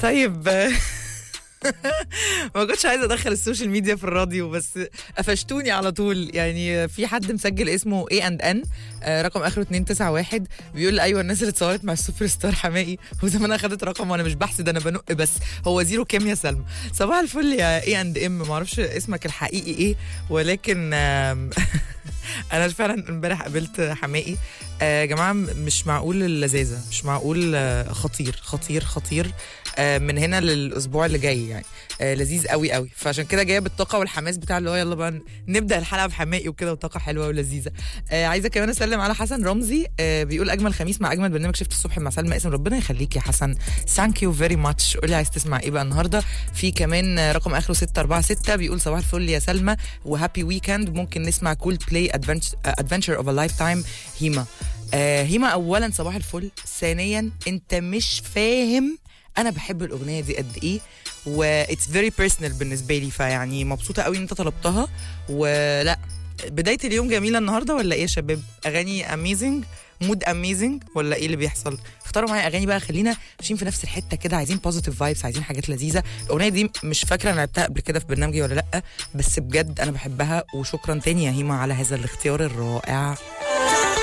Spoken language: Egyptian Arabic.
طيب ما كنتش عايزه ادخل السوشيال ميديا في الراديو بس قفشتوني على طول يعني في حد مسجل اسمه اي اند ان رقم اخره 291 بيقول ايوه الناس اللي اتصورت مع السوبر ستار حمائي وزمان خدت رقم وانا مش بحسد انا بنق بس هو زيرو كام يا سلمى صباح الفل يا اي اند ام ما اعرفش اسمك الحقيقي ايه ولكن آم، انا فعلا امبارح قابلت حمائي آه، يا جماعه م- مش معقول اللذاذه مش معقول آه، خطير خطير خطير آه، من هنا للاسبوع اللي جاي يعني آه، لذيذ قوي قوي فعشان كده جايه بالطاقه والحماس بتاع اللي هو يلا بقى نبدا الحلقه بحمائي وكده وطاقه حلوه ولذيذه آه، عايزه كمان اسلم على حسن رمزي آه، بيقول اجمل خميس مع اجمل برنامج شفت الصبح مع سلمى اسم ربنا يخليك يا حسن ثانك يو فيري ماتش قولي عايز تسمع ايه بقى النهارده في كمان آه، رقم اخره 646 بيقول صباح الفل يا سلمى وهابي ويكند ممكن نسمع كول بلاي ادفنتشر اوف ا لايف تايم هيما آه هيما اولا صباح الفل ثانيا انت مش فاهم انا بحب الاغنيه دي قد ايه و اتس فيري بيرسونال بالنسبه لي فيعني مبسوطه قوي ان انت طلبتها ولا بدايه اليوم جميله النهارده ولا ايه يا شباب اغاني اميزنج مود اميزنج ولا ايه اللي بيحصل اختاروا معايا اغاني بقى خلينا ماشيين في نفس الحته كده عايزين بوزيتيف فايبس عايزين حاجات لذيذه الاغنيه دي مش فاكره انا لعبتها قبل كده في برنامجي ولا لا بس بجد انا بحبها وشكرا تاني يا هيما على هذا الاختيار الرائع